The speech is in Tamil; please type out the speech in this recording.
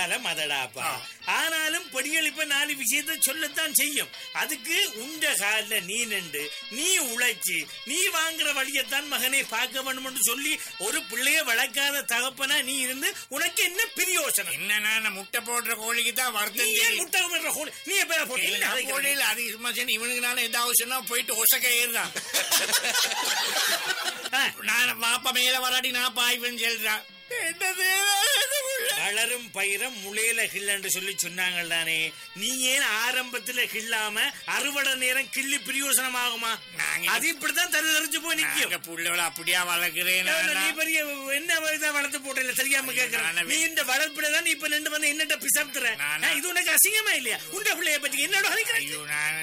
காலம் அதடாப்பா ஆனாலும் பெண்கள் இப்ப நாலு விஷயத்த சொல்லத்தான் செய்யும் அதுக்கு உண்ட கால்ல நீ நின்று நீ உழைச்சு நீ வாங்குற வழியத்தான் மகனை பார்க்க வேணும்னு சொல்லி ஒரு பிள்ளைய வளர்க்காத தகப்பனா நீ இருந்து உனக்கு என்ன பிரியோசனம் என்னன்னா நான் முட்டை போடுற கோழிக்கு தான் நீ வருத்தம் ஏன் தெரியும். முட்டை விடுற கோழி? நீ எப்ப போட்டு இல்ல, என்ன நான் அதைக்கிறது? போடையில அது சும்மா சரி, இவனுக்கு நானே ஏதாவது சொன்னா போயிட்டு ஒசக்க ஏறுறான் ஆ, நான் பாப்பா மேல வராடி நான் பாய்வேன் சொல்றான் என்னது வளரும் பயிரம் முளையில கிள்ளன்னு சொல்லி சொன்னாங்கள் தானே நீ ஏன் ஆரம்பத்துல கிள்ளாம அறுவடை நேரம் கிள்ளி பிரியோசனம் ஆகுமா நாங்க- அது இப்படித்தான் தரு தெரிஞ்சு போய் நிக்கும் நாங்க புள்ளவள அப்படியா வளர்க்கிறேன் நீ பெரிய என்ன வயதா வளர்த்து போட்டல தெரியாம கேக்குறேன் நானே- நீ இந்த வளர்ப்புல தான் நீ இப்ப நின்று வந்து என்னட்ட பிசப்துற நானே- இது உனக்கு அசிங்கமா இல்லையா உண்ட பிள்ளைய பத்தி என்னோட ஐயோ நான்